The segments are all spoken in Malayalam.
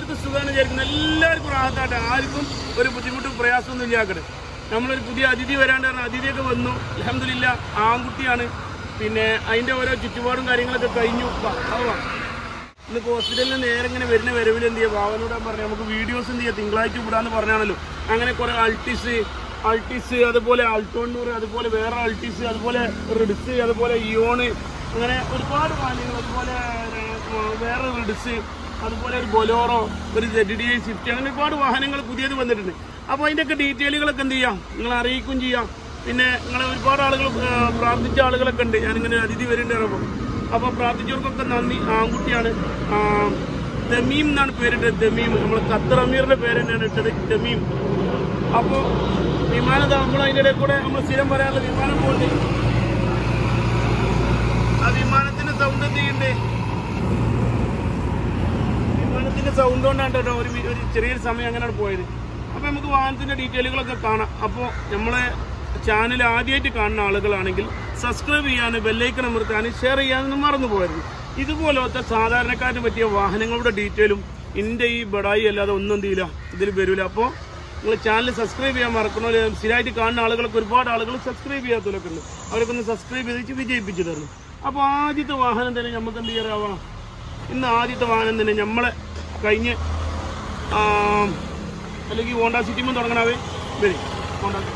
എല്ലാവർക്കും സുഖമാണ് വിചാരിക്കുന്നത് എല്ലാവർക്കും റാഹത്താട്ടെ ആർക്കും ഒരു ബുദ്ധിമുട്ടും പ്രയാസമൊന്നും ഇല്ലാക്കട്ടെ നമ്മളൊരു പുതിയ അതിഥി വരാണ്ട് പറഞ്ഞ അതിഥിയൊക്കെ വന്നു അലഹമില്ല ആൺകുട്ടിയാണ് പിന്നെ അതിന്റെ ഓരോ ചുറ്റുപാടും കാര്യങ്ങളൊക്കെ കഴിഞ്ഞു വാ, വാ, വാ. ഇന്ന് ഹോസ്പിറ്റലിൽ നിന്ന് നേരെ ഇങ്ങനെ വരുന്ന വരവിൽ എന്ത് ചെയ്യുക ഭാവനോട് പറഞ്ഞു നമുക്ക് വീഡിയോസ് എന്ത് ചെയ്യുക തിങ്കളാഴ്ച വിടാന്ന് പറഞ്ഞാണല്ലോ അങ്ങനെ കുറെ അൾട്ടിസ് അൾട്ടിസ് അതുപോലെ അൾട്ടോണ്ണൂർ അതുപോലെ വേറെ അൾട്ടിസ് അതുപോലെ റിഡ്സ് അതുപോലെ ഇയോണ് അങ്ങനെ ഒരുപാട് വാഹനങ്ങൾ അതുപോലെ ഏർ, വേറെ റിഡ്സ് അതുപോലെ ഒരു ബൊലോറോ ഒരു സെഡ് ഡി ഐ സ്വിഫ്റ്റ് അങ്ങനെ ഒരുപാട് വാഹനങ്ങൾ പുതിയത് വന്നിട്ടുണ്ട് അപ്പോൾ അതിൻ്റെയൊക്കെ ഡീറ്റെയിലുകളൊക്കെ എന്ത് ചെയ്യാം നിങ്ങൾ അറിയിക്കുകയും ചെയ്യാം പിന്നെ നിങ്ങളെ ഒരുപാട് ആളുകൾ ഏർ, പ്രാർത്ഥിച്ച ആളുകളൊക്കെ ഉണ്ട് ഞാനിങ്ങനെ അതിഥി വരുന്നുണ്ട് അപ്പോൾ പ്രാർത്ഥിച്ചവർക്കൊക്കെ നന്ദി ആൺകുട്ടിയാണ് ആ, ദമീം എന്നാണ് പേരിട്ടത് ദമീം നമ്മൾ ഖത്തർ അമീറിന്റെ പേര് തന്നെയാണ് ഇട്ടത് ദമീം അപ്പോൾ വിമാനത നമ്മൾ അതിൻ്റെ ഇടയിൽ കൂടെ നമ്മൾ സ്ഥിരം പറയാനുള്ള വിമാനം പോകുന്നുണ്ട് ആ വിമാനത്തിന്റെ സൗണ്ട് എന്ത് ചെയ്യണ്ടേ വിമാനത്തിന്റെ സൗണ്ട് കൊണ്ടാണ് കേട്ടോ ഒരു വി- ഒരു ചെറിയൊരു സമയം അങ്ങനെയാണ് പോയത് അപ്പൊ നമുക്ക് വാഹനത്തിന്റെ ഡീറ്റെയിലുകളൊക്കെ കാണാം അപ്പോൾ നമ്മളെ ചാനൽ ആദ്യമായിട്ട് കാണുന്ന ആളുകളാണെങ്കിൽ സബ്സ്ക്രൈബ് ചെയ്യാൻ ബെല്ലൈക്കൺ അമർത്താൻ ഷെയർ ചെയ്യാനൊന്നും മറന്നു പോകരുത് ഇതുപോലത്തെ സാധാരണക്കാരന് പറ്റിയ വാഹനങ്ങളുടെ ഡീറ്റെയിലും ഇന്റെ ഈ ബടായി അല്ലാതെ ഒന്നും എന്ത് ചെയ്യില്ല ഇതിൽ വരില്ല അപ്പോൾ നിങ്ങൾ ചാനൽ സബ്സ്ക്രൈബ് ചെയ്യാൻ മറക്കണോ സ്ഥിരമായിട്ട് കാണുന്ന ആളുകളൊക്കെ ഒരുപാട് ആളുകൾ സബ്സ്ക്രൈബ് ചെയ്യാത്തവരൊക്കെ ഉണ്ട് അവരൊക്കെ ഒന്ന് സബ്സ്ക്രൈബ് ചെയ്തിട്ട് വിജയിപ്പിച്ചു തരണം അപ്പോൾ ആദ്യത്തെ വാഹനം തന്നെ നമുക്ക് എന്ത് ചെയ്യാറാവാം ഇന്ന് ആദ്യത്തെ വാഹനം തന്നെ നമ്മളെ കഴിഞ്ഞ് ആ, അല്ലെങ്കിൽ ഹോണ്ട സിറ്റിമ തുടങ്ങണവേ വരും ഹോണ്ട സിറ്റി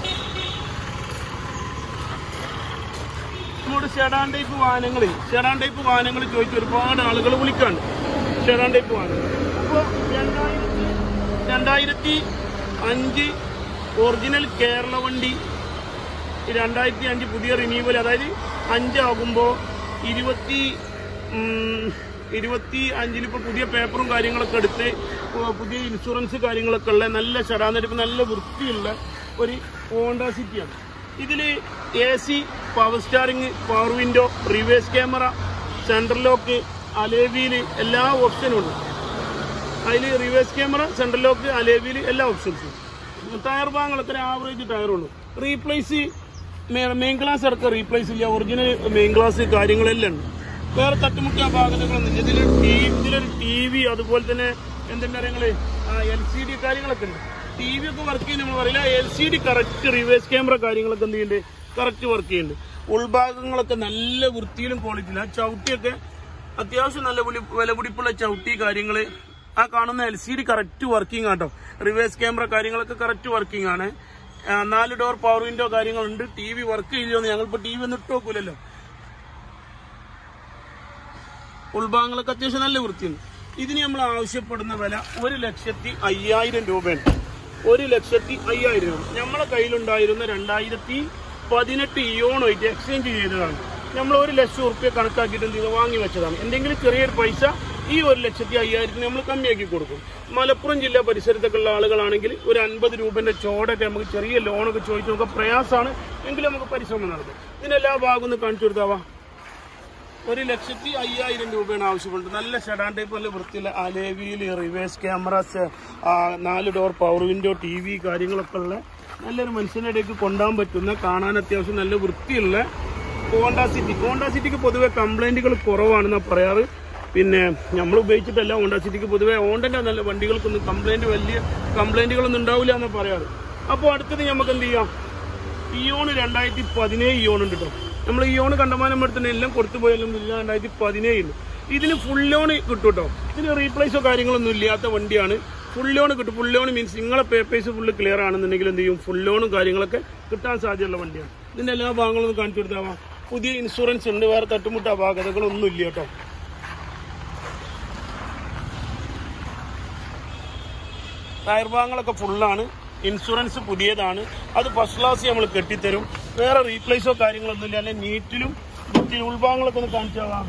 നമ്മുടെ ഷെഡാൻ ടൈപ്പ് വാഹനങ്ങളിൽ ഷെഡാൻ ടൈപ്പ് വാഹനങ്ങൾ ചോദിച്ച് ഒരുപാട് ആളുകൾ വിളിക്കാണ്ട് ഷെഡാൻ ടൈപ്പ് വാഹനങ്ങൾ അപ്പോൾ രണ്ടായിരത്തി രണ്ടായിരത്തി അഞ്ച് ഒറിജിനൽ കേരള വണ്ടി രണ്ടായിരത്തി അഞ്ച് പുതിയ റിന്യൂവൽ അതായത് അഞ്ചാകുമ്പോൾ ഇരുപത്തി ഉം, ഇരുപത്തി അഞ്ചിൽ ഇപ്പോൾ പുതിയ പേപ്പറും കാര്യങ്ങളൊക്കെ എടുത്ത് പു- പുതിയ ഇൻഷുറൻസ് കാര്യങ്ങളൊക്കെ ഉള്ള നല്ല ഷടാന്നെടുപ്പ് നല്ല വൃത്തിയുള്ള ഒരു ഹോണ്ട സിറ്റിയാണ് ഇതിൽ A C power steering power window reverse camera central lock അലേവിയിൽ എല്ലാ ഓപ്ഷനും ഉണ്ട് അതിൽ റിവേഴ്സ് ക്യാമറ സെൻട്രൽ ലോക്ക് അലേവിയിൽ എല്ലാ ഓപ്ഷൻസും ടയർ ഭാഗങ്ങളൊക്കെ ഒരു ആവറേജ് ടയറുള്ളൂ റീപ്ലേസ് മെയിൻ ക്ലാസ് അടക്കം റീപ്ലേസ് ഇല്ല ഒറിജിനൽ മെയിൻ ക്ലാസ് കാര്യങ്ങളെല്ലാം ഉണ്ട് വേറെ തട്ടുമുട്ടിയ ഭാഗങ്ങളൊന്നും ഇല്ല ഇതിലൊരു ടി ഇതിലൊരു ടി വി അതുപോലെ തന്നെ എന്തെങ്കിലും കാര്യങ്ങള് എൽ സി ഡി കാര്യങ്ങളൊക്കെ ഉണ്ട് ടി വി ഒക്കെ വർക്ക് ചെയ്യുന്ന നമ്മൾ പറയില്ല L C D correct reverse camera കാര്യങ്ങളൊക്കെ എന്ത് ചെയ്യുന്നുണ്ട് കറക്റ്റ് വർക്ക് ചെയ്യുന്നുണ്ട് ഉൾഭാഗങ്ങളൊക്കെ നല്ല വൃത്തിയിലും ക്വാളിറ്റിയിലും ആ ചവിട്ടിയൊക്കെ അത്യാവശ്യം നല്ല വില വിലപിടിപ്പുള്ള ചവിട്ടി കാര്യങ്ങള് ആ കാണുന്ന L C D correct working auto reverse camera കാര്യങ്ങളൊക്കെ കറക്റ്റ് വർക്കിംഗ് ആണ് ആ, നാല് ഡോർ പവർ വിൻഡോ കാര്യങ്ങളുണ്ട് ടി വി വർക്ക് ചെയ്യില്ലെന്ന് ഞങ്ങളിപ്പോ ടി വി ഒന്നും ഇട്ട് നോക്കൂലല്ലോ ഉൾഭാഗങ്ങളൊക്കെ അത്യാവശ്യം നല്ല വൃത്തിയുണ്ട് ഇതിന് നമ്മൾ ആവശ്യപ്പെടുന്ന വില ഒരു ലക്ഷത്തി അയ്യായിരം രൂപയാണ് ഒരു ലക്ഷത്തി അയ്യായിരം രൂപ നമ്മളെ കയ്യിലുണ്ടായിരുന്ന രണ്ടായിരത്തി പതിനെട്ട് ഇയോണായിട്ട് എക്സ്ചേഞ്ച് ചെയ്തതാണ് നമ്മൾ ഒരു ലക്ഷം ഉറുപ്പ്യ കണക്കാക്കിയിട്ട് എന്ത് ചെയ്തു വാങ്ങി വെച്ചതാണ് എന്തെങ്കിലും ചെറിയൊരു പൈസ ഈ ഒരു ലക്ഷത്തി അയ്യായിരത്തിന് നമ്മൾ കമ്മിയാക്കി കൊടുക്കും മലപ്പുറം ജില്ലാ പരിസരത്തൊക്കെ ഉള്ള ആളുകളാണെങ്കിൽ ഒരു അൻപത് രൂപന്റെ ചോടൊക്കെ നമുക്ക് ചെറിയ ലോണൊക്കെ ചോദിച്ചു നമുക്ക് പ്രയാസമാണ് എങ്കിലും നമുക്ക് പരിശ്രമം നടത്തും ഇതിനെല്ലാ ഭാഗം ഒന്ന് കാണിച്ചു കൊടുത്താവാ ഒരു ലക്ഷത്തി അയ്യായിരം രൂപയാണ് ആവശ്യപ്പെടുന്നത് നല്ല ഷെഡാൻ ടൈപ്പ് നല്ല വൃത്തിയുള്ള അലേവിയിൽ റിവേഴ്സ് ക്യാമറസ് നാല് door power window T V കാര്യങ്ങളൊക്കെ ഉള്ള നല്ലൊരു മനുഷ്യൻ്റെ ഇടയ്ക്ക് കൊണ്ടുപോകാൻ പറ്റുന്ന കാണാൻ അത്യാവശ്യം നല്ല വൃത്തിയുള്ള ഹോണ്ട സിറ്റി ഹോണ്ട സിറ്റിക്ക് പൊതുവെ കംപ്ലൈന്റുകൾ കുറവാണെന്നാണ് പറയാറ് പിന്നെ നമ്മൾ ഉപയോഗിച്ചിട്ടല്ല ഹോണ്ട സിറ്റിക്ക് പൊതുവെ ഹോണ്ടൻ്റെ നല്ല വണ്ടികൾക്കൊന്നും കംപ്ലൈന്റ് വലിയ കംപ്ലൈന്റുകളൊന്നും ഉണ്ടാവില്ല എന്നാണ് പറയാറ് അപ്പോൾ അടുത്തത് നമുക്ക് എന്ത് ചെയ്യാം ഇയോണ് രണ്ടായിരത്തി പതിനേഴ് ഇയോൺ ഉണ്ട് കേട്ടോ നമ്മൾ ഇയോണ് കണ്ടമാനം എടുത്തിട്ട് എല്ലാം കൊടുത്തു പോയാലും ഇല്ല രണ്ടായിരത്തി പതിനേഴിന് ഇതിന് ഫുൾ ലോൺ കിട്ടും കേട്ടോ ഇതിന് റീപ്ലേസോ കാര്യങ്ങളൊന്നും ഇല്ലാത്ത വണ്ടിയാണ് ഫുൾ ലോൺ കിട്ടും ഫുൾ ലോൺ മീൻസ് നിങ്ങളെ പേപ്പേഴ്സ് ഫുള്ള് ക്ലിയർ ആണെന്നുണ്ടെങ്കിൽ എന്ത് ചെയ്യും ഫുൾ ലോണും കാര്യങ്ങളൊക്കെ കിട്ടാൻ സാധ്യതയുള്ള വണ്ടിയാണ് ഇതിന്റെ എല്ലാ ഭാഗങ്ങളും ഒന്ന് കാണിച്ചു കൊടുത്താവാ പുതിയ ഇൻഷുറൻസ് ഉണ്ട് വേറെ തട്ടുമുട്ട അപാകതകളൊന്നും ഇല്ല കേട്ടോ ടയർ ഭാഗങ്ങളൊക്കെ ഫുള്ളാണ് ഇൻഷുറൻസ് പുതിയതാണ് അത് ഫസ്റ്റ് ക്ലാസ് നമ്മൾ കെട്ടിത്തരും വേറെ റീപ്ലേസോ കാര്യങ്ങളൊന്നും ഇല്ല അല്ലെങ്കിൽ നീറ്റിലും വൃത്തിയിലും ഉൾഭാഗങ്ങളൊക്കെ ഒന്ന് കാണിച്ചാവാം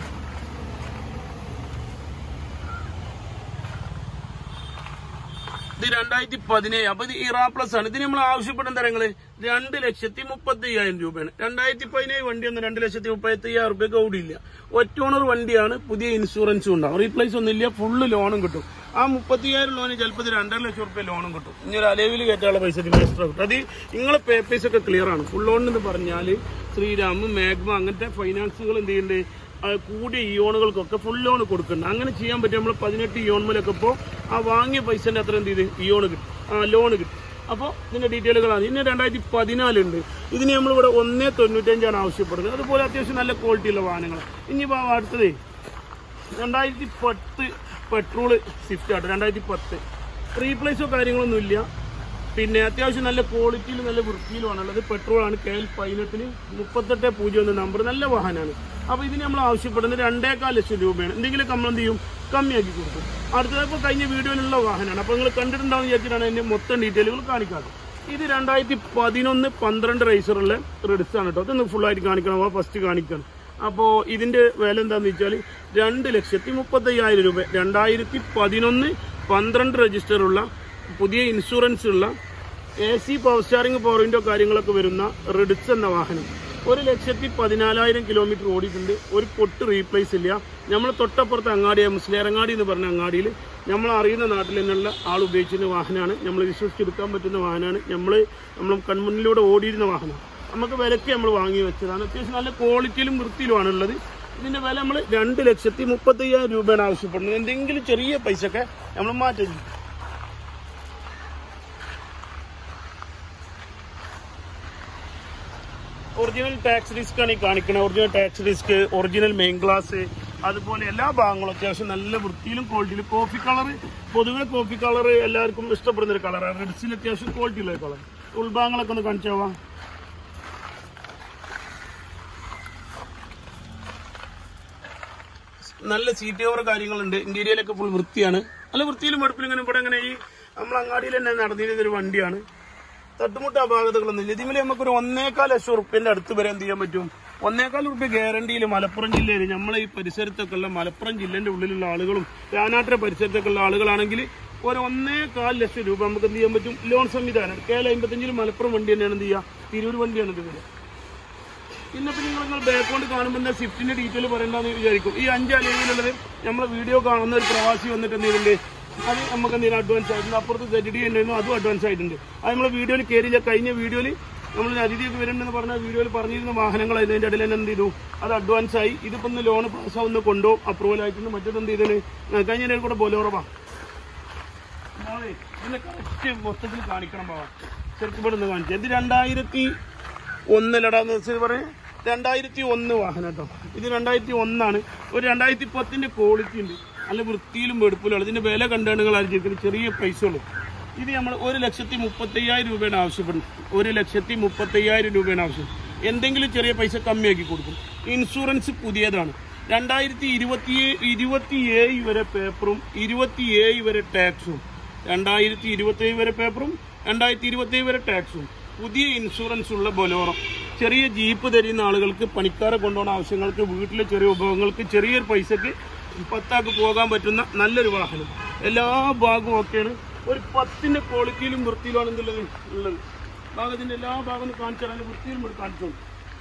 ഇത് രണ്ടായിരത്തി പതിനേഴ് അപ്പൊ ഇത് ഇറാ പ്ലസ് ആണ് ഇതിന് നമ്മൾ ആവശ്യപ്പെടുന്ന തരങ്ങള് രണ്ട് ലക്ഷത്തി മുപ്പത്തി അയ്യായിരം രൂപയാണ് രണ്ടായിരത്തി പതിനേഴ് വണ്ടിയൊന്നും രണ്ട് ലക്ഷത്തി മുപ്പത്തി അയ്യായിരം റുപ്യക്ക് ഓടിയില്ല ഒറ്റ ഓണർ വണ്ടിയാണ് പുതിയ ഇൻഷുറൻസും ഉണ്ടാവും റീപ്ലേസ് ഒന്നും ഇല്ല ഫുള്ള് ലോണും കിട്ടും ആ മുപ്പത്തിയായിരം ലോണ് ചിലപ്പോൾ ഇത് രണ്ടര ലക്ഷം റുപ്യ ലോണും കിട്ടും ഇനി ഒരു അലവിൽ കയറ്റാനുള്ള പൈസ ഇതിന് എക്സ്ട്രാ കിട്ടും അത് നിങ്ങളെ പേപ്പേഴ്സ് ഒക്കെ ക്ലിയർ ആണ് ഫുൾ ലോൺ എന്ന് പറഞ്ഞാൽ ശ്രീരാം മേഘ്മ അങ്ങനത്തെ ഫൈനാൻസുകൾ എന്ത് ചെയ്യുന്നുണ്ട് ആ, കൂടിയ ഇയോണുകൾക്കൊക്കെ ഫുൾ ലോൺ കൊടുക്കുന്നുണ്ട് അങ്ങനെ ചെയ്യാൻ പറ്റും നമ്മൾ പതിനെട്ട് ഇയോൺമലൊക്കെ ഇപ്പോൾ ആ വാങ്ങിയ പൈസന്റെ അത്ര എന്ത് ചെയ്ത് ഇയോണ് കിട്ടും ആ ലോൺ കിട്ടും അപ്പോൾ ഇതിന്റെ ഡീറ്റെയിലുകളാണ് ഇനി രണ്ടായിരത്തി പതിനാലുണ്ട് ഇതിന് നമ്മളിവിടെ ഒന്നേ തൊണ്ണൂറ്റഞ്ചാണ് ആവശ്യപ്പെടുന്നത് അതുപോലെ അത്യാവശ്യം നല്ല ക്വാളിറ്റിയുള്ള വാഹനങ്ങൾ ഇനിയിപ്പോൾ അടുത്തതേ രണ്ടായിരത്തി പത്ത് പെട്രോൾ സ്വിഫ്റ്റ് ആട്ടോ രണ്ടായിരത്തി പത്ത് റീപ്ലേസോ കാര്യങ്ങളൊന്നും ഇല്ല പിന്നെ അത്യാവശ്യം നല്ല ക്വാളിറ്റിയിൽ നല്ല വൃത്തിയിലുമാണ് ഉള്ളത് പെട്രോൾ ആണ് കെ എൽ പതിനെട്ടിന് മുപ്പത്തെട്ട് പൂജ്യം എന്ന നമ്പർ നല്ല വാഹനമാണ് അപ്പോൾ ഇതിന് നമ്മൾ ആവശ്യപ്പെടുന്നത് രണ്ടേകാൽ ലക്ഷം രൂപയാണ് എന്തെങ്കിലും നമ്മൾ എന്ത് ചെയ്യും കമ്മിയാക്കി കൊടുക്കും അടുത്തത് ഇപ്പോൾ കഴിഞ്ഞ വീഡിയോയിലുള്ള വാഹനമാണ് അപ്പോൾ നിങ്ങൾ കണ്ടിട്ടുണ്ടാവും വിചാരിച്ചിട്ടാണ് അതിൻ്റെ മൊത്തം ഡീറ്റെയിലുകൾ കാണിക്കാറ് ഇത് രണ്ടായിരത്തി പതിനൊന്ന് പന്ത്രണ്ട് റേസറുള്ള റെഡ്സ് ആണ് കേട്ടോ അതൊന്ന് ഫുള്ളായിട്ട് കാണിക്കണം ആ ഫസ്റ്റ് കാണിക്കണം അപ്പോൾ ഇതിന്റെ വില എന്താന്ന് വെച്ചാൽ രണ്ട് ലക്ഷത്തി മുപ്പത്തയ്യായിരം രൂപ രണ്ടായിരത്തി പതിനൊന്ന് പന്ത്രണ്ട് രജിസ്റ്റർ ഉള്ള പുതിയ ഇൻഷുറൻസ് ഉള്ള A C power steering power window കാര്യങ്ങളൊക്കെ വരുന്ന റെഡ്സ് എന്ന വാഹനം ഒരു ലക്ഷത്തി പതിനാലായിരം കിലോമീറ്റർ ഓടിയിട്ടുണ്ട് ഒരു പൊട്ട് റീപ്ലേസ് ഇല്ല നമ്മൾ തൊട്ടപ്പുറത്ത് അങ്ങാടിയായ മുസ്ലിയാരങ്ങാടി എന്ന് പറഞ്ഞ അങ്ങാടിയിൽ നമ്മൾ അറിയുന്ന നാട്ടിൽ തന്നെയുള്ള ആൾ ഉപയോഗിച്ചിരുന്ന വാഹനമാണ് നമ്മൾ വിശ്വസിച്ചെടുക്കാൻ പറ്റുന്ന വാഹനമാണ് നമ്മൾ നമ്മൾ കൺമുന്നിലൂടെ ഓടിയിരുന്ന വാഹനം നമുക്ക് വിലക്ക് നമ്മൾ വാങ്ങി വെച്ചതാണ് അത്യാവശ്യം നല്ല ക്വാളിറ്റിയിലും വൃത്തിയിലുമാണ് ഉള്ളത് ഇതിന്റെ വില നമ്മൾ രണ്ട് ലക്ഷത്തി മുപ്പത്തി അയ്യായിരം രൂപയാണ് ആവശ്യപ്പെടുന്നത് എന്തെങ്കിലും ചെറിയ പൈസ ഒക്കെ നമ്മൾ മാറ്റി ഒറിജിനൽ ടാക്സ് റിസ്ക് ആണ് ഈ കാണിക്കുന്നത് original tax risk original main glass അതുപോലെ എല്ലാ ഭാഗങ്ങളും അത്യാവശ്യം നല്ല വൃത്തിയിലും ക്വാളിറ്റിയിലും കോഫി കളർ പൊതുവെ കോഫി കളർ എല്ലാവർക്കും ഇഷ്ടപ്പെടുന്ന ഒരു കളറാണ് റെഡ്സിൽ അത്യാവശ്യം ക്വാളിറ്റി ഉള്ള കളർ ഉൾഭാഗങ്ങളൊക്കെ ഒന്ന് കാണിച്ചാവാം നല്ല സീറ്റ് കവർ കാര്യങ്ങളുണ്ട് ഇന്റീരിയലൊക്കെ ഫുൾ വൃത്തിയാണ് നല്ല വൃത്തിയിലും വെടുപ്പിലും ഇങ്ങനെ ഇവിടെ ഇങ്ങനെ ഈ നമ്മൾ അങ്ങാടിയിൽ തന്നെ നടന്നിരുന്ന ഒരു വണ്ടിയാണ് തട്ടുമുട്ട അപാകതകളൊന്നും ഇല്ല ഇതിൽ നമുക്കൊരു ഒന്നേകാൽ ലക്ഷം റുപ്യന്റെ അടുത്ത് വരെ എന്ത് ചെയ്യാൻ പറ്റും ഒന്നേകാൽ റുപ്യ ഗ്യാരണ്ടിയിൽ മലപ്പുറം ജില്ലയിൽ നമ്മളെ ഈ പരിസരത്തൊക്കെ ഉള്ള മലപ്പുറം ജില്ലേന്റെ ഉള്ളിലുള്ള ആളുകളും രാനാട്ടിലെ പരിസരത്തൊക്കെ ഉള്ള ആളുകളാണെങ്കിൽ ഒരു ഒന്നേകാൽ ലക്ഷം രൂപ നമുക്ക് എന്ത് ചെയ്യാൻ പറ്റും ലോൺ സംവിധാനം കെ എൽ അമ്പത്തഞ്ചിൽ മലപ്പുറം വണ്ടി തന്നെയാണ് എന്ത് ചെയ്യുക തിരൂർ വണ്ടിയാണ് ഇത് വില പിന്നെ ഇപ്പൊ നിങ്ങൾ നിങ്ങൾ ബാക്ക്ഗ്രൗണ്ട് കാണുമ്പോൾ എന്താ സ്വിഫ്റ്റിന്റെ ഡീറ്റെയിൽ പറയണ്ടെന്ന് വിചാരിക്കും ഈ അഞ്ച് അലവിലുള്ളത് നമ്മളെ വീഡിയോ കാണുന്ന ഒരു പ്രവാസി വന്നിട്ട് എന്ത് ചെയ്തിട്ടുണ്ട് അത് നമുക്ക് എന്തെങ്കിലും അഡ്വാൻസ് ആയിട്ടുണ്ട് അപ്പുറത്ത് സെറ്റ് ഡി ഉണ്ടായിരുന്നു അതും അഡ്വാൻസ് ആയിട്ടുണ്ട് അത് നമ്മൾ വീഡിയോയിൽ കയറിയില്ല കഴിഞ്ഞ വീഡിയോയിൽ നമ്മൾ അതിഥിയൊക്കെ വരുന്നുണ്ടെന്ന് പറഞ്ഞ വീഡിയോയിൽ പറഞ്ഞിരുന്ന വാഹനങ്ങൾ അതിന്റെ ഇടയിൽ തന്നെ എന്ത് ചെയ്തു അത് അഡ്വാൻസ് ആയി ഇതിപ്പോ ഒന്ന് ലോൺ പാസ്സാവുന്ന കൊണ്ടുപോകും അപ്രൂവൽ ആയിട്ടുണ്ട് മറ്റേത് എന്ത് ചെയ്തേന് കഴിഞ്ഞ ഇടയിൽ കൂടെ ബോലോറവാ നാളെ ഇതിനെ കറക്റ്റ് മൊത്തത്തിൽ കാണിക്കണം ബാബാ ശരിക്കും ഇവിടെ നിന്ന് കാണിച്ചു ഇത് രണ്ടായിരത്തി ഒന്നിലടാന്ന് വെച്ചാൽ പറയാം രണ്ടായിരത്തി ഒന്ന് വാഹനം കേട്ടോ ഇത് രണ്ടായിരത്തി ഒന്നാണ് ഒരു രണ്ടായിരത്തി പത്തിന്റെ ക്വാളിറ്റി ഉണ്ട് നല്ല വൃത്തിയിലും വെടുപ്പിലും ഇതിന്റെ വില കണ്ടാണ് ആയിരിക്കും ചെറിയ പൈസ ഉള്ളൂ ഇത് നമ്മൾ ഒരു ലക്ഷത്തി മുപ്പത്തയ്യായിരം രൂപയാണ് ആവശ്യപ്പെടുന്നത് ഒരു ലക്ഷത്തി മുപ്പത്തയ്യായിരം രൂപയാണ് ആവശ്യം എന്തെങ്കിലും ചെറിയ പൈസ കമ്മിയാക്കി കൊടുക്കും ഇൻഷുറൻസ് പുതിയതാണ് രണ്ടായിരത്തി ഇരുപത്തി ഇരുപത്തിയേഴ് വരെ പേപ്പറും ഇരുപത്തിയേഴ് വരെ ടാക്സും രണ്ടായിരത്തി ഇരുപത്തി വരെ പേപ്പറും രണ്ടായിരത്തി ഇരുപത്തി വരെ ടാക്സും പുതിയ ഇൻഷുറൻസ് ഉള്ള ബൊലോറോ ചെറിയ ജീപ്പ് തരുന്ന ആളുകൾക്ക് പണിക്കാരെ കൊണ്ടുപോകുന്ന ആവശ്യങ്ങൾക്ക് വീട്ടിലെ ചെറിയ ഉപയോഗങ്ങൾക്ക് ചെറിയൊരു പൈസക്ക് പത്താക്ക് പോകാൻ പറ്റുന്ന നല്ലൊരു വാഹനം എല്ലാ ഭാഗവും ഒക്കെയാണ് ഒരു പത്തിന്റെ ക്വാളിറ്റിയിലും വൃത്തിയിലുമാണ് എന്തുള്ളത് ഉള്ളത് ഭാഗത്തിന്റെ എല്ലാ ഭാഗവും കാണിച്ചു തരാൻ വൃത്തിയിലും ഇവിടെ കാണിച്ചു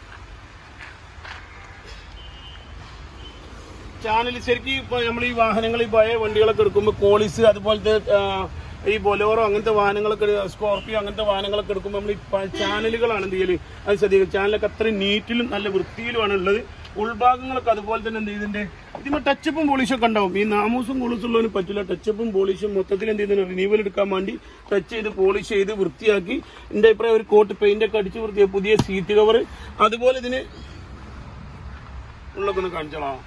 ചാനൽ ശരിക്കും ഇപ്പൊ നമ്മൾ ഈ വാഹനങ്ങൾ ഈ പഴയ വണ്ടികളൊക്കെ എടുക്കുമ്പോൾ കോളിസ് അതുപോലത്തെ ആ, ഈ ബൊലോറോ അങ്ങനത്തെ വാഹനങ്ങളൊക്കെ സ്കോർപ്പിയോ അങ്ങനത്തെ വാഹനങ്ങളൊക്കെ എടുക്കുമ്പോൾ നമ്മൾ ഈ പ- ചാനലുകളാണ് എന്ത് ചെയ്യല് അത് ശ്രദ്ധിക്കുക ചാനലൊക്കെ അത്രയും നീറ്റിലും നല്ല വൃത്തിയിലുമാണ് ഉള്ളത് ഉൾഭാഗങ്ങളൊക്കെ അതുപോലെ തന്നെ എന്ത് ചെയ്തിട്ടുണ്ട് ഇതിന് ടച്ചപ്പും പോളിഷൊക്കെ ഉണ്ടാവും ഈ നാമൂസും പോളിഷും ഉള്ളതിന് പറ്റില്ല ടച്ചപ്പും പോളിഷും മൊത്തത്തിൽ എന്ത് ചെയ്യുന്നത് റിന്യൂവൽ എടുക്കാൻ വേണ്ടി ടച്ച് ചെയ്ത് പോളിഷ് ചെയ്ത് വൃത്തിയാക്കി എന്റെ അഭിപ്രായം ഒരു കോട്ട് പെയിന്റ് ഒക്കെ അടിച്ച് വൃത്തിയാക്കി പുതിയ സീറ്റ് കവർ അതുപോലെ ഇതിന് ഉള്ളൊക്കെ ഒന്ന് കാണിച്ചോളാം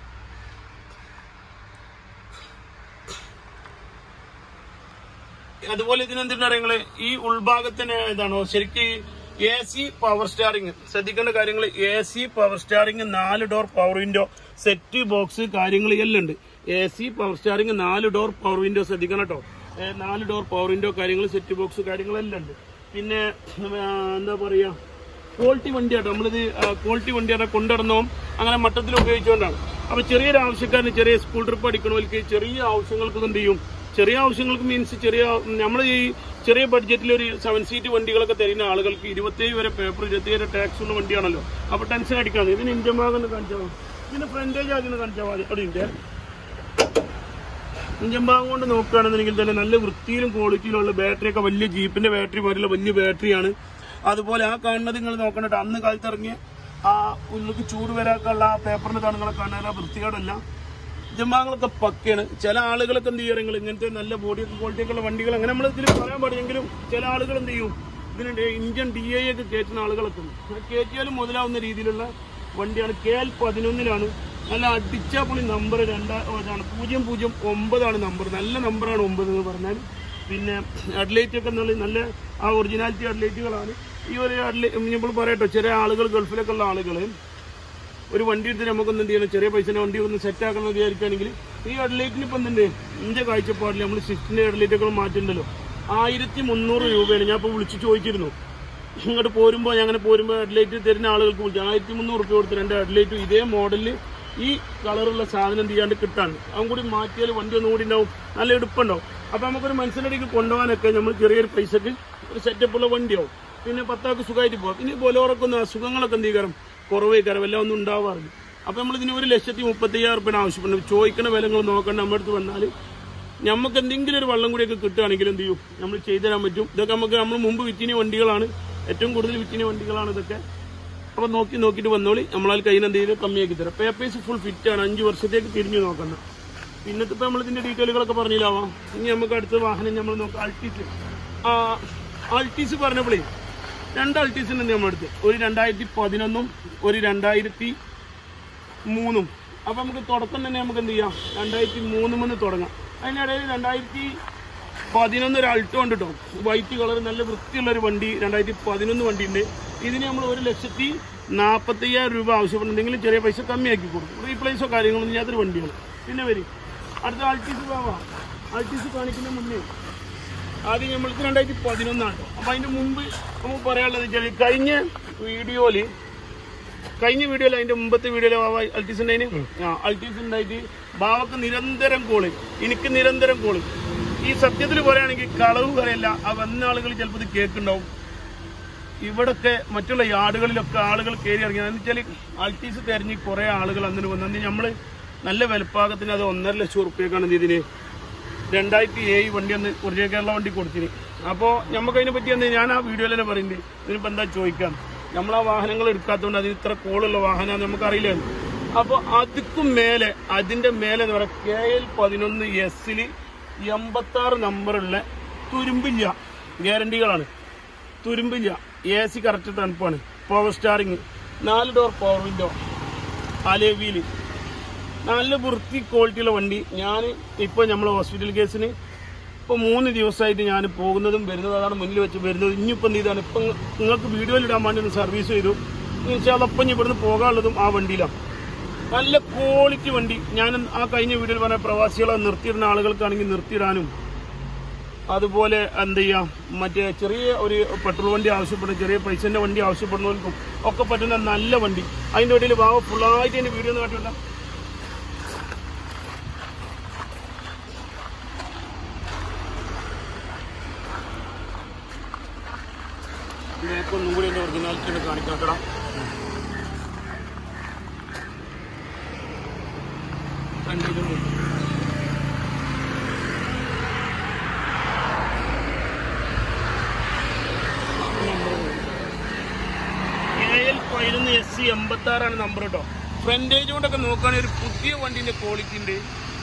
അതുപോലെ ഇതിനെന്തിനാ നിങ്ങള് ഈ ഉൾഭാഗത്തിന് ഇതാണോ ശരിക്ക് എ സി പവർ സ്റ്റാറിംഗ് ശ്രദ്ധിക്കേണ്ട കാര്യങ്ങൾ എ സി പവർ സ്റ്റാറിംഗ് നാല് door power window set box കാര്യങ്ങൾ എല്ലാം ഉണ്ട് എ സി പവർ സ്റ്റാറിംഗ് നാല് ഡോർ പവർ വിൻഡോ ശ്രദ്ധിക്കണം കേട്ടോ ഏ, നാല് ഡോർ പവർ വിൻഡോ കാര്യങ്ങൾ സെറ്റ് ബോക്സ് കാര്യങ്ങളെല്ലാം ഉണ്ട് പിന്നെ ആ, എന്താ പറയാ ക്വാളിറ്റി വണ്ടിയാട്ടോ നമ്മളിത് ക്വാളിറ്റി വണ്ടിയാണ് കൊണ്ടുവരണോ അങ്ങനെ മട്ടത്തിൽ ഉപയോഗിച്ചുകൊണ്ടാണ് അപ്പൊ ചെറിയൊരു ആവശ്യക്കാരന് ചെറിയ സ്കൂൾ ട്രിപ്പ് അടിക്കണവർക്ക് ചെറിയ ആവശ്യങ്ങൾക്ക് എന്ത് ചെയ്യും ചെറിയ ആവശ്യങ്ങൾക്ക് മീൻസ് ചെറിയ നമ്മൾ ഈ ചെറിയ ബഡ്ജറ്റിൽ ഒരു സെവൻ സീറ്റ് വണ്ടികളൊക്കെ തരുന്ന ആളുകൾക്ക് ഇരുപത്തേഴ് വരെ പേപ്പർ ഇരുപത്തിയേഴ് വരെ ടാക്സ് ഉള്ള വണ്ടിയാണല്ലോ അപ്പൊ ടെൻഷൻ അടിക്കാതെ ഇതിന് ഇഞ്ചൻ ഭാഗം ഒന്ന് കാണിച്ചാൽ മതി. ഇതിന് ഫ്രണ്ടേജ് ആദ്യം കാണിച്ചാൽ മതി അവിടെ ഉണ്ട് ഇഞ്ചൻ ഭാഗം കൊണ്ട് നോക്കുകയാണെന്നുണ്ടെങ്കിൽ തന്നെ നല്ല വൃത്തിയിലും ക്വാളിറ്റിയിലുള്ള ബാറ്ററി ഒക്കെ വലിയ ജീപ്പിന്റെ ബാറ്ററി പോലുള്ള വലിയ ബാറ്ററിയാണ് അതുപോലെ ആ കാണുന്നത് നിങ്ങൾ നോക്കണ്ട അന്ന് കാലത്ത് ഇറങ്ങിയ ആ ഉള്ളിലേക്ക് ചൂട് വരാക്കുള്ള ആ പേപ്പറിന്റെ തണുകളെ കാണാൻ വൃത്തികേടല്ല ജമാങ്ങളൊക്കെ പക്കയാണ് ചില ആളുകളൊക്കെ എന്ത് ചെയ്യാറ് നിങ്ങൾ ഇങ്ങനത്തെ നല്ല ബോഡി ക്വാളിറ്റി ഒക്കെ ഉള്ള വണ്ടികൾ അങ്ങനെ നമ്മൾ ഇതിൽ പറയാൻ പാടില്ലെങ്കിലും ചില ആളുകൾ എന്ത് ചെയ്യും ഇതിന് ഇന്ത്യൻ ഡി ഐ ഒക്കെ കയറ്റുന്ന ആളുകളൊക്കെ ഉണ്ട് അങ്ങനെ കയറ്റിയാലും മുതലാവുന്ന രീതിയിലുള്ള വണ്ടിയാണ് കെ എൽ പതിനൊന്നിലാണ് നല്ല അടിച്ച പൊളി നമ്പർ രണ്ടാ ഓ, ഇതാണ് പൂജ്യം പൂജ്യം ഒമ്പതാണ് നമ്പർ നല്ല നമ്പറാണ് ഒമ്പത് എന്ന് പറഞ്ഞാൽ പിന്നെ ഹെഡ്ലൈറ്റ് ഒക്കെ നല്ല നല്ല ആ ഒറിജിനാലിറ്റി ഹെഡ്ലൈറ്റുകളാണ് ഈ ഒരു ഹെഡ്ലൈറ്റ് നമ്മൾ പറയട്ടോ ചില ആളുകൾ ഗൾഫിലൊക്കെ ഉള്ള ആളുകൾ ഒരു വണ്ടി എടുത്ത് നമുക്കൊന്ന് എന്ത് ചെയ്യണം ചെറിയ പൈസ വണ്ടി ഒന്ന് സെറ്റ് ആക്കണം എന്ന് വിചാരിക്കുകയാണെങ്കിൽ ഈ ഹെഡ്ലൈറ്റിന് ഇപ്പം എന്തുണ്ട് എൻ്റെ കാഴ്ചപ്പാടിൽ നമ്മൾ സ്വിഫ്റ്റിൻ്റെ ഹെഡ്ലൈറ്റൊക്കെ മാറ്റുന്നുണ്ടല്ലോ ആയിരത്തി മുന്നൂറ് രൂപയാണ് ഞാൻ ഇപ്പോൾ വിളിച്ച് ചോദിച്ചിരുന്നു ഇങ്ങോട്ട് പോരുമ്പോൾ ഞാൻ അങ്ങനെ പോരുമ്പോൾ ഹെഡ്ലൈറ്റ് തരുന്ന ആളുകൾക്ക് വിളിച്ചു ആയിരത്തി മുന്നൂറ് റുപ്യ കൊടുത്ത് രണ്ട് ഹെഡ്ലൈറ്റും ഇതേ മോഡലിൽ ഈ കളറുള്ള സാധനം എന്ത് ചെയ്യാണ്ട് കിട്ടാണ് അതും കൂടി മാറ്റിയാൽ വണ്ടി ഒന്നും കൂടി ഉണ്ടാവും നല്ല എടുപ്പുണ്ടാവും അപ്പോൾ നമുക്കൊരു മനസ്സിലേക്ക് കൊണ്ടുപോകാനൊക്കെ നമ്മൾ ചെറിയൊരു പൈസക്ക് ഒരു സെറ്റപ്പുള്ള വണ്ടിയാവും പിന്നെ പത്താക്ക് സുഖമായിട്ട് പോകാം പിന്നെ ബൊലോറൊക്കെ ഒന്ന് അസുഖങ്ങളൊക്കെ എന്ത് ചെയ്യണം കുറവേ കയറും എല്ലാം ഒന്നും ഉണ്ടാവാറില്ല അപ്പോൾ നമ്മൾ ഇതിന് ഒരു ലക്ഷത്തി മുപ്പത്തി അയ്യായിരം റുപ്യാണ് ആവശ്യപ്പെടുന്നത് ചോദിക്കുന്ന വിലങ്ങൾ നോക്കണ്ട നമ്മുടെ അടുത്ത് വന്നാൽ നമുക്ക് എന്തെങ്കിലും ഒരു വള്ളം കൂടിയൊക്കെ കിട്ടുകയാണെങ്കിൽ എന്ത് ചെയ്യും നമ്മൾ ചെയ്തു തരാൻ പറ്റും ഇതൊക്കെ നമുക്ക് നമ്മൾ മുമ്പ് വിറ്റിന വണ്ടികളാണ് ഏറ്റവും കൂടുതൽ വിറ്റിന വണ്ടികളാണ് ഇതൊക്കെ അപ്പോൾ നോക്കി നോക്കിയിട്ട് വന്നോളി നമ്മളാൽ കയ്യിൽ എന്തെങ്കിലും കമ്മിയാക്കി തരാം പേപ്പേഴ്സ് ഫുൾ ഫിറ്റ് ആണ് അഞ്ച് വർഷത്തേക്ക് തിരിഞ്ഞു നോക്കണം പിന്നത്തെ ഇപ്പോൾ നമ്മൾ ഇതിൻ്റെ ഡീറ്റെയിലുകളൊക്കെ പറഞ്ഞില്ലാവാം ഇനി നമുക്ക് അടുത്ത വാഹനം നമ്മൾ നോക്കാം അൾട്ടീസ് ആ അൾട്ടീസ് പറഞ്ഞപ്പോഴേ രണ്ട് അൾട്ടീസിന് നമ്മൾ എടുത്ത് ഒരു രണ്ടായിരത്തി പതിനൊന്നും ഒരു രണ്ടായിരത്തി മൂന്നും അപ്പം നമുക്ക് തുടക്കം തന്നെ നമുക്ക് എന്ത് ചെയ്യാം രണ്ടായിരത്തി മൂന്ന് മുന്ന് തുടങ്ങാം അതിനിടയിൽ രണ്ടായിരത്തി പതിനൊന്ന് ഒരു അൾട്ടോ ഉണ്ട് കേട്ടോ വൈറ്റ് കളർ നല്ല വൃത്തിയുള്ള ഒരു വണ്ടി രണ്ടായിരത്തി പതിനൊന്ന് വണ്ടി ഉണ്ട് ഇതിന് നമ്മൾ ഒരു ലക്ഷത്തി നാൽപ്പത്തയ്യായിരം രൂപ ആവശ്യപ്പെടുന്നുണ്ടെങ്കിൽ ചെറിയ പൈസ കമ്മിയാക്കി കൊടുക്കും റീപ്ലേസോ കാര്യങ്ങളൊന്നും ഇല്ലാത്തൊരു വണ്ടിയാണ് പിന്നെ വരും അടുത്ത അൾട്ടീസ് പോവാം അൾട്ടീസ് കാണിക്കുന്ന മുന്നേ ആദ്യം നമ്മൾക്ക് രണ്ടായിരത്തി പതിനൊന്നാണ് കേട്ടോ അപ്പം അതിൻ്റെ മുമ്പ് നമുക്ക് പറയാനുള്ളത് വെച്ചാൽ കഴിഞ്ഞ വീഡിയോയിൽ കഴിഞ്ഞ വീഡിയോയിൽ അതിന്റെ മുമ്പത്തെ വീഡിയോയിൽ ബാബ അൾട്ടീസ് ഉണ്ടായിന് ആ അൾട്ടീസ് ഉണ്ടായിട്ട് ബാവക്ക് നിരന്തരം കോള് എനിക്ക് നിരന്തരം കോള് ഈ സത്യത്തിൽ പറയുകയാണെങ്കിൽ കളവ് പറയല്ല ആ വന്ന ആളുകൾ ചിലപ്പോൾ ഇത് കേൾക്കുണ്ടാവും ഇവിടൊക്കെ മറ്റുള്ള യാർഡുകളിലൊക്കെ ആളുകൾ കയറി ഇറങ്ങി എന്ന് വെച്ചാൽ അൾട്ടീസ് തെരഞ്ഞ് കുറേ ആളുകൾ അന്നിന് വന്നു അന്ന് നമ്മൾ നല്ല വിലപ്പാകത്തിന് അത് ഒന്നര ലക്ഷം ഉറുപ്പ്യക്കാണ് എന്ത് ഇതിന് രണ്ടായിരത്തി ഏഴ് വണ്ടി ഒന്ന് ഒറിജിനൽ കേരള വണ്ടി കൊടുത്തിന് അപ്പോൾ നമുക്ക് അതിനെ പറ്റി എന്ത് ഞാൻ ആ വീഡിയോയിൽ തന്നെ പറയുന്നുണ്ട് ഇതിനിപ്പോൾ എന്താ ചോദിക്കാം നമ്മൾ ആ വാഹനങ്ങൾ എടുക്കാത്തതുകൊണ്ട് അതിന് ഇത്ര കോളുള്ള വാഹനം നമുക്കറിയില്ല അപ്പോൾ അതുക്കും മേലെ അതിന്റെ മേലെ എന്ന് പറയാം കെ എൽ പതിനൊന്ന് എസ്സിൽ എൺപത്തി ആറ് നമ്പറുള്ള തുരുമ്പില്ല ഗ്യാരണ്ടികളാണ് തുരുമ്പില്ല എ സി കറക്റ്റ് തണുപ്പാണ് പവർ സ്റ്റാറിങ് നാല് ഡോർ പവർ വിൻഡോ അലേവിയിൽ നല്ല വൃത്തി ക്വാളിറ്റിയുള്ള വണ്ടി ഞാൻ ഇപ്പോൾ നമ്മൾ ഹോസ്പിറ്റൽ കേസിന് ഇപ്പോൾ മൂന്ന് ദിവസമായിട്ട് ഞാൻ പോകുന്നതും വരുന്നതും അതാണ് മുന്നിൽ വെച്ച് വരുന്നത് ഇനിയിപ്പോൾ എന്ത് ചെയ്താണ് ഇപ്പം നിങ്ങൾക്ക് വീഡിയോയിൽ ഇടാൻ വേണ്ടി ഒന്ന് സർവീസ് ചെയ്തു ഇപ്പം ഇനി ഇവിടുന്ന് പോകാനുള്ളതും ആ വണ്ടിയിലാണ് നല്ല ക്വാളിറ്റി വണ്ടി ഞാൻ ആ കഴിഞ്ഞ വീഡിയോയിൽ പറഞ്ഞ പ്രവാസികളെ നിർത്തിയിടുന്ന ആളുകൾക്കാണെങ്കിൽ നിർത്തിയിടാനും അതുപോലെ എന്ത് ചെയ്യാം മറ്റേ ചെറിയ ഒരു പെട്രോൾ വണ്ടി ആവശ്യപ്പെടുന്ന ചെറിയ പൈസന്റെ വണ്ടി ആവശ്യപ്പെടുന്നവർക്കും ഒക്കെ പറ്റുന്ന നല്ല വണ്ടി അതിൻ്റെ ഇടയിൽ ഭാവ ഫുള്ളായിട്ട് എൻ്റെ വീഡിയോ ഒന്ന് കാട്ടില്ല ഇതിനൊക്കെ ഒന്നും കൂടി എൻ്റെ ഒറിജിനാലിറ്റി ഒന്ന് കാണിക്കാക്കടാ കണ്ടിട്ടുണ്ട് എ എൽ പതിനൊന്ന് എസ് സി എൺപത്തി ആറാണ് നമ്പർ കേട്ടോ ഫ്രണ്ടേജ് കൊണ്ടൊക്കെ നോക്കുകയാണെങ്കിൽ ഒരു പുതിയ വണ്ടിന്റെ ക്വാളിറ്റി ഉണ്ട്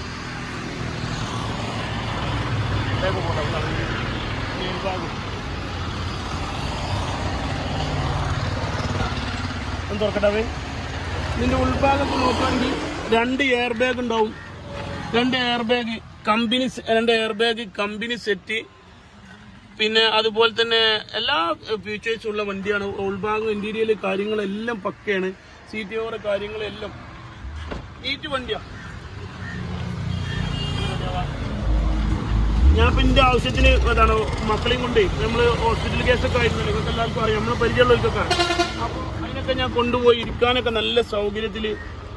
വേഗം പോട്ടെ, അവിടെ ആണ്. മെയിൻ ഭാഗം. ഒന്ന് തുറക്കട്ടെ അവൻ ഇതിന്റെ ഉൾഭാഗത്ത് നോക്കുകയാണെങ്കിൽ രണ്ട് എയർ ബാഗ് ഉണ്ടാവും രണ്ട് എയർ ബാഗ് കമ്പനി സെ- രണ്ട് എയർ ബാഗ് കമ്പനി സെറ്റ് പിന്നെ അതുപോലെ തന്നെ എല്ലാ ഫീച്ചേഴ്സും ഉള്ള വണ്ടിയാണ് ഉൾഭാഗം ഇന്റീരിയൽ കാര്യങ്ങളെല്ലാം പക്കയാണ് സീറ്റ് ഓവർ കാര്യങ്ങളെല്ലാം നീറ്റ് വണ്ടിയാണ് ഞാൻ ഇപ്പൊ എന്റെ ആവശ്യത്തിന് അതാണ് മക്കളെയും കൊണ്ട് നമ്മള് ഹോസ്പിറ്റൽ കേസൊക്കെ ആയിരുന്നു നിങ്ങൾക്ക് എല്ലാവർക്കും അറിയാം നമ്മളെ പരിചയമുള്ളവർക്കൊക്കെ അപ്പൊ അതിനൊക്കെ ഞാൻ കൊണ്ടുപോയി ഇരിക്കാനൊക്കെ നല്ല സൗകര്യത്തില്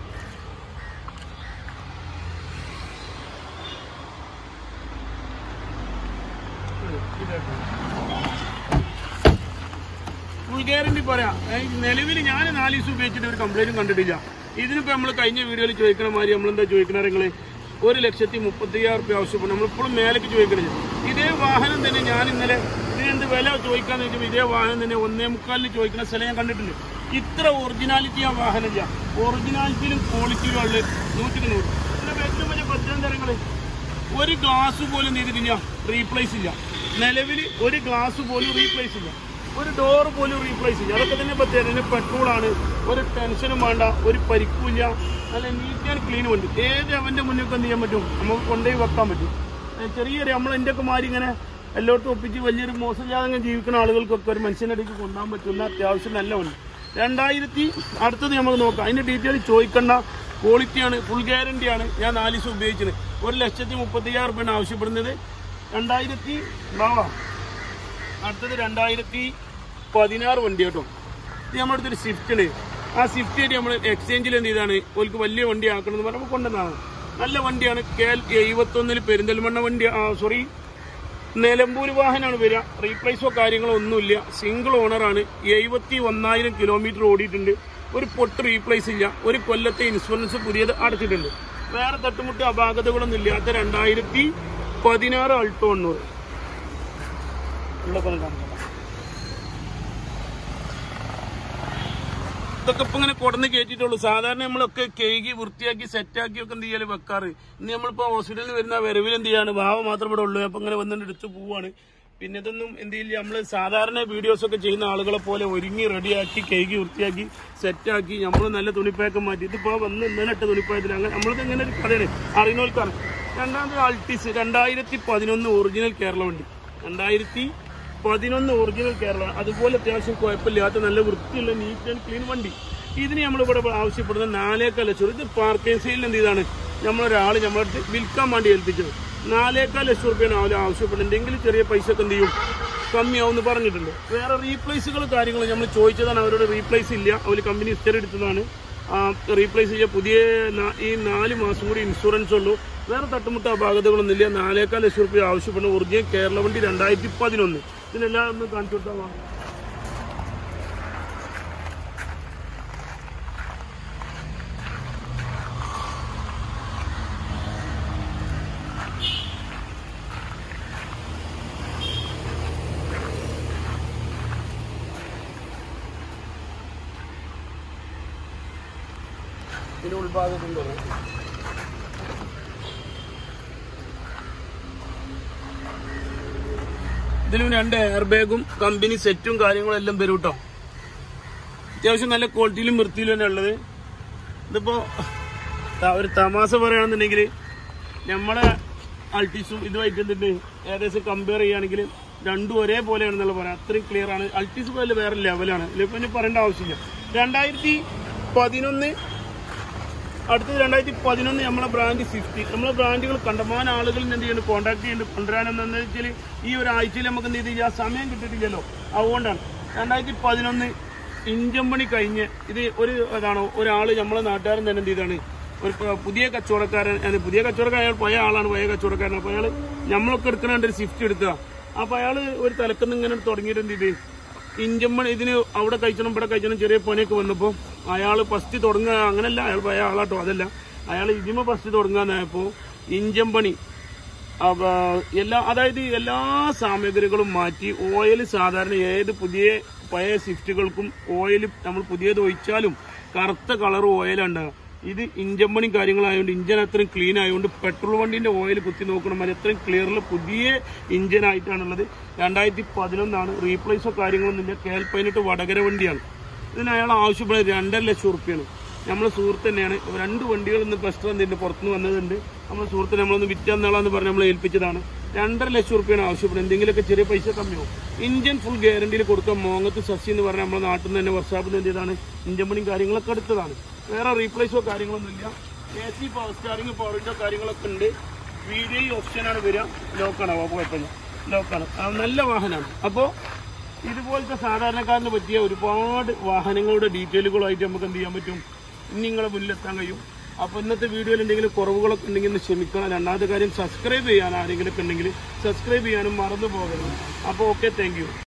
ഫുൾ ഗ്യാരണ്ടി പറയാം നിലവിൽ ഞാൻ നാല് ദിവസം ഉപയോഗിച്ചിട്ട് ഒരു കംപ്ലൈന്റും കണ്ടിട്ടില്ല ഇതിനിപ്പോ നമ്മൾ കഴിഞ്ഞ വീഡിയോയിൽ ചോദിക്കണ മാതിരി നമ്മളെന്താ ചോദിക്കണ നിങ്ങള് ഒരു ലക്ഷത്തി മുപ്പത്തി അയ്യായിരം റുപ്യ ആവശ്യപ്പെടും നമ്മളിപ്പോഴും മേലേക്ക് ചോദിക്കണത് ഇതേ വാഹനം തന്നെ ഞാൻ ഇന്നലെ ഇതിനെന്ത് വില ചോദിക്കാന്ന് വെച്ചപ്പോൾ ഇതേ വാഹനം തന്നെ ഒന്നേ മുക്കാലിന് ചോദിക്കുന്ന സ്ഥലം ഞാൻ കണ്ടിട്ടുണ്ട് ഇത്ര ഒറിജിനാലിറ്റി ആ വാഹനമില്ല ഒറിജിനാലിറ്റിയിലും ക്വാളിറ്റിയിലും ഉള്ള നൂറ്റിക്ക് നൂറ് പിന്നെ ഏറ്റവും വലിയ പ്രത്യേകതരങ്ങൾ ഒരു ഗ്ലാസ് പോലും ചെയ്തിട്ടില്ല റീപ്ലേസ് ഇല്ല നിലവിൽ ഒരു ഗ്ലാസ് പോലും റീപ്ലേസ് ഇല്ല ഒരു ഡോർ പോലും റീപ്ലേസ് ഇല്ല അതൊക്കെ തന്നെ പ്രത്യേകത പെട്രോളാണ് ഒരു ടെൻഷനും വേണ്ട ഒരു പരിക്കുമില്ല നല്ല നീറ്റ് ആൻഡ് ക്ലീനും ഉണ്ട് ഏത് അവൻ്റെ മുന്നിൽ എന്ത് ചെയ്യാൻ പറ്റും നമുക്ക് കൊണ്ടുപോയി വെക്കാൻ പറ്റും ഏ, ചെറിയൊരു നമ്മൾ എൻ്റെ ഒക്കെ മാറി ഇങ്ങനെ എല്ലായിടത്തും ഒപ്പിച്ച് വലിയൊരു മോശമില്ലാതെ ജീവിക്കുന്ന ആളുകൾക്കൊക്കെ ഒരു മനുഷ്യൻ്റെ ഇടയ്ക്ക് കൊണ്ടുപോകാൻ പറ്റുന്ന അത്യാവശ്യം നല്ല ഉണ്ട് രണ്ടായിരത്തി അടുത്തത് നമുക്ക് നോക്കാം അതിൻ്റെ ഡീറ്റെയിൽ ചോദിക്കേണ്ട ക്വാളിറ്റിയാണ് ഫുൾ ഗ്യാരണ്ടിയാണ് ഞാൻ നാല് ദിവസം ഉപയോഗിച്ചത് ഒരു ലക്ഷത്തി മുപ്പത്തി അയ്യായിരം റുപ്യാണ് ആവശ്യപ്പെടുന്നത് രണ്ടായിരത്തി ഉണ്ടാവാം അടുത്തത് രണ്ടായിരത്തി പതിനാറ് വണ്ടി കേട്ടോ ഇത് നമ്മുടെ അടുത്തൊരു സ്വിഫ്റ്റ് ഉണ്ട് ആ സ്വിഫ്റ്റ് ആയിട്ട് നമ്മൾ എക്സ്ചേഞ്ചിൽ എന്ത് ചെയ്താണ് ഓർക്ക് വലിയ വണ്ടി ആക്കണം എന്ന് പറയുമ്പോൾ കൊണ്ടുവന്നതാണ് നല്ല വണ്ടിയാണ് കെ എൽ എഴുപത്തൊന്നിൽ പെരിന്തൽമണ്ണ വണ്ടി സോറി നിലമ്പൂർ വാഹനമാണ് വരിക റീപ്ലേസോ കാര്യങ്ങളോ ഒന്നുമില്ല സിംഗിൾ ഓണറാണ് എഴുപത്തി ഒന്നായിരം കിലോമീറ്റർ ഓടിയിട്ടുണ്ട് ഒരു പൊട്ട് റീപ്ലേസ് ഇല്ല ഒരു കൊല്ലത്തെ ഇൻഷുറൻസ് പുതിയത് അടച്ചിട്ടുണ്ട് വേറെ തട്ടുമുട്ട് അപാകതകളൊന്നും ഇല്ലാത്ത രണ്ടായിരത്തി പതിനാറ് അൾട്ടോ എണ്ണൂറ് ഉള്ളപ്പോൾ കാണിക്കാം ഇതൊക്കെ ഇപ്പൊ ഇങ്ങനെ കൊടന്ന് കയറ്റിയിട്ടുള്ളൂ സാധാരണ നമ്മളൊക്കെ കേകി വൃത്തിയാക്കി സെറ്റാക്കി ഒക്കെ എന്ത് ചെയ്യല് വെക്കാറ് ഇന്ന് നമ്മളിപ്പോ ഹോസ്പിറ്റലിൽ വരുന്ന വരവിൽ എന്ത് ചെയ്യാണ് ഭാവ മാത്രം ഇവിടെ ഉള്ളൂ അപ്പൊ ഇങ്ങനെ വന്നിട്ട് എടുത്ത് പോവാണ് പിന്നെ ഇതൊന്നും എന്ത് ചെയ്യില്ല നമ്മള് സാധാരണ വീഡിയോസ് ഒക്കെ ചെയ്യുന്ന ആളുകളെ പോലെ ഒരുങ്ങി റെഡിയാക്കി കേകി വൃത്തിയാക്കി സെറ്റാക്കി നമ്മൾ നല്ല തുണിപ്പാക്കം മാറ്റി ഇതിപ്പോ വന്ന് ഇന്നലെ ഇട്ട തുണിപ്പായത്തിൽ അങ്ങനെ നമ്മളിത് ഇങ്ങനെ ഒരു കഥയാണ് അറിയുന്നവർക്കാണ് രണ്ടാമത് അൾട്ടിസ് രണ്ടായിരത്തി പതിനൊന്ന് ഒറിജിനൽ കേരള വണ്ടി രണ്ടായിരത്തി പതിനൊന്ന് ഒറിജിനൽ കേരള അതുപോലെ അത്യാവശ്യം കുഴപ്പമില്ലാത്ത നല്ല വൃത്തിയുള്ള നീറ്റ് ആൻഡ് ക്ലീൻ വണ്ടി ഇതിന് നമ്മളിവിടെ ആവശ്യപ്പെടുന്ന നാലേക്കാൽ ലക്ഷം ഇത് പാർക്കിംഗ് സെയിലിൽ എന്ത് ചെയ്താണ് നമ്മളൊരാൾ നമ്മളടുത്ത് വിൽക്കാൻ വേണ്ടി ഏൽപ്പിച്ചത് നാലേക്കാൽ ലക്ഷം റുപ്യാണ് അവര് ആവശ്യപ്പെടുന്നത് എന്തെങ്കിലും ചെറിയ പൈസ ഒക്കെ എന്ത് ചെയ്യും കമ്മിയാവും എന്ന് പറഞ്ഞിട്ടുണ്ട് വേറെ റീപ്ലേസുകൾ കാര്യങ്ങൾ നമ്മൾ ചോദിച്ചതാണ് അവരോട് റീപ്ലേസ് ഇല്ല അവർ കമ്പനി ഹിസ്റ്ററി എടുത്തതാണ് റീപ്ലേസ് ചെയ്യാൻ പുതിയ നാ- ഈ നാല് മാസം കൂടി ഇൻഷുറൻസ് ഉള്ളൂ വേറെ തട്ടുമുട്ട അപാകതകളൊന്നും ഇല്ല നാലേക്കാൽ ലക്ഷം റുപ്യ ആവശ്യപ്പെടുന്ന ഒറിജിനൽ കേരള വണ്ടി രണ്ടായിരത്തി പതിനൊന്ന് ഇതിനെല്ലാം ഒന്ന് കാണിച്ചു കൊടുത്താൽ വാ. ഇതിന്റെ ഉൾഭാഗത്തുണ്ടോ ഇതിലും രണ്ട് എയർ ബാഗും കമ്പനി സെറ്റും കാര്യങ്ങളും എല്ലാം വരും കേട്ടോ അത്യാവശ്യം നല്ല ക്വാളിറ്റിയിലും വൃത്തിയിലും തന്നെ ഉള്ളത് ഇതിപ്പോ ത- ഒരു തമാശ പറയുകയാണെന്നുണ്ടെങ്കിൽ നമ്മളെ അൾട്ടിസും ഇതുമായിട്ട് എന്തുണ്ട് ഏകദേശം കമ്പയർ ചെയ്യുകയാണെങ്കിൽ രണ്ടും ഒരേപോലെയാണെന്നുള്ള പറയാം അത്രയും ക്ലിയർ ആണ് അൾട്ടിസ് പോലെ വേറെ ലെവലാണ് ഇതിലിപ്പോ ഇനി പറയേണ്ട ആവശ്യമില്ല രണ്ടായിരത്തി പതിനൊന്ന് അടുത്തത് രണ്ടായിരത്തി പതിനൊന്ന് നമ്മളെ ബ്രാൻഡ് സ്വിഫ്റ്റ് നമ്മളെ ബ്രാൻഡുകൾ കണ്ടമാനം ആളുകൾ എന്ത് ചെയ്യുന്നുണ്ട് കോൺടാക്ട് ചെയ്യുന്നുണ്ട് കൊണ്ടുവരാനെന്ന് വെച്ചാൽ ഈ ഒരു ആഴ്ചയിൽ നമുക്ക് എന്ത് ചെയ്തില്ല സമയം കിട്ടിയിട്ടില്ലല്ലോ അതുകൊണ്ടാണ് രണ്ടായിരത്തി പതിനൊന്ന് ഇഞ്ചൻ പണി കഴിഞ്ഞ് ഇത് ഒരു അതാണോ ഒരാൾ നമ്മളെ നാട്ടുകാരൻ തന്നെ എന്ത് ചെയ്താണ് ഒരു പ- പുതിയ കച്ചവടക്കാരൻ അല്ല, പുതിയ കച്ചവടക്കാരൻ അയാൾ പഴയ ആളാണ് പഴയ കച്ചവടക്കാരൻ അപ്പോൾ അയാൾ നമ്മളൊക്കെ എടുക്കണ ഒരു സ്വിഫ്റ്റ് എടുക്കുക അപ്പോൾ അയാൾ ഒരു തലക്കുന്ന് ഇങ്ങനെ തുടങ്ങിയിട്ട് എന്ത് ചെയ്ത് ഇഞ്ചമ്മൺ ഇതിന് അവിടെ കഴിച്ചണം ഇവിടെ കഴിച്ചണം ചെറിയ പണിയൊക്കെ വന്നപ്പോൾ അയാൾ ഫസ്റ്റ് തുടങ്ങുക അങ്ങനല്ല അയാൾ പഴയ ആളാട്ടോ അതല്ല അയാൾ ഇതിമ ഫസ്റ്റ് തുടങ്ങാന്നായപ്പോൾ ഇഞ്ചം പണി അപ്പൊ എല്ലാ അതായത് എല്ലാ സാമഗ്രികളും മാറ്റി ഓയിൽ സാധാരണ ഏത് പുതിയ പഴയ സ്വിഫ്റ്റുകൾക്കും ഓയിൽ നമ്മൾ പുതിയത് ഒഴിച്ചാലും കറുത്ത കളർ ഓയിലുണ്ടാകുക ഇത് ഇഞ്ചൻ പണി കാര്യങ്ങളായതുകൊണ്ട് ഇഞ്ചൻ അത്രയും ക്ലീൻ ആയതുകൊണ്ട് പെട്രോൾ വണ്ടിന്റെ ഓയിൽ കുത്തി നോക്കണം അത് അത്രയും ക്ലിയറിൽ പുതിയ ഇഞ്ചൻ ആയിട്ടാണുള്ളത് രണ്ടായിരത്തി പതിനൊന്നാണ് റീപ്ലേസോ കാര്യങ്ങളൊന്നുമില്ല കേൽ പതിനെട്ട് വടകര വണ്ടിയാണ് ഇതിന് അയാൾ ആവശ്യപ്പെടുന്നത് രണ്ടര ലക്ഷം ഉറുപ്പ്യാണ് നമ്മളെ സുഹൃത്ത് തന്നെയാണ് രണ്ട് വണ്ടികൾ ഇന്ന് ക്ലസ്റ്റർ എന്തിന്റെ പുറത്തുനിന്ന് വന്നതുണ്ട് നമ്മളെ സുഹൃത്ത് നമ്മളൊന്ന് വിറ്റാന്നാളാന്ന് പറഞ്ഞ് നമ്മൾ ഏൽപ്പിച്ചതാണ് രണ്ടര ലക്ഷം റുപ്യാണ് ആവശ്യപ്പെടുന്നത് എന്തെങ്കിലുമൊക്കെ ചെറിയ പൈസ കമ്മിയാവും ഇന്ത്യൻ ഫുൾ ഗ്യാരണ്ടിയിൽ കൊടുക്കാൻ മോങ്ങത്ത് സസി എന്ന് പറഞ്ഞാൽ നമ്മുടെ നാട്ടിൽ നിന്ന് തന്നെ വർഷാപ്പിൽ നിന്ന് എന്താണ് ഇന്ത്യൻ പണിയും കാര്യങ്ങളൊക്കെ എടുത്തതാണ് വേറെ റീപ്ലേസോ കാര്യങ്ങളൊന്നുമില്ല A C power steering power window കാര്യങ്ങളൊക്കെ ഉണ്ട് വീഡിയോ ഓപ്ഷനാണ് വരിക ലോക്കാണ് അപ്പോൾ കുഴപ്പമില്ല ലോക്കാണ് ആ, നല്ല വാഹനമാണ് അപ്പോൾ ഇതുപോലത്തെ സാധാരണക്കാരന് പറ്റിയ ഒരുപാട് വാഹനങ്ങളുടെ ഡീറ്റെയിലുകളായിട്ട് നമുക്ക് എന്ത് ചെയ്യാൻ പറ്റും ഇനി നിങ്ങളെ മുന്നിലെത്താൻ കഴിയും അപ്പോൾ ഇന്നത്തെ വീഡിയോയിൽ എന്തെങ്കിലും കുറവുകളൊക്കെ ഉണ്ടെങ്കിൽ ഒന്ന് ക്ഷമിക്കണം രണ്ടാമത്തെ കാര്യം സബ്സ്ക്രൈബ് ചെയ്യാൻ ആരെങ്കിലും ഒക്കെ ഉണ്ടെങ്കിൽ സബ്സ്ക്രൈബ് ചെയ്യാനും മറന്നു പോകരുത് അപ്പോൾ ഓക്കെ താങ്ക്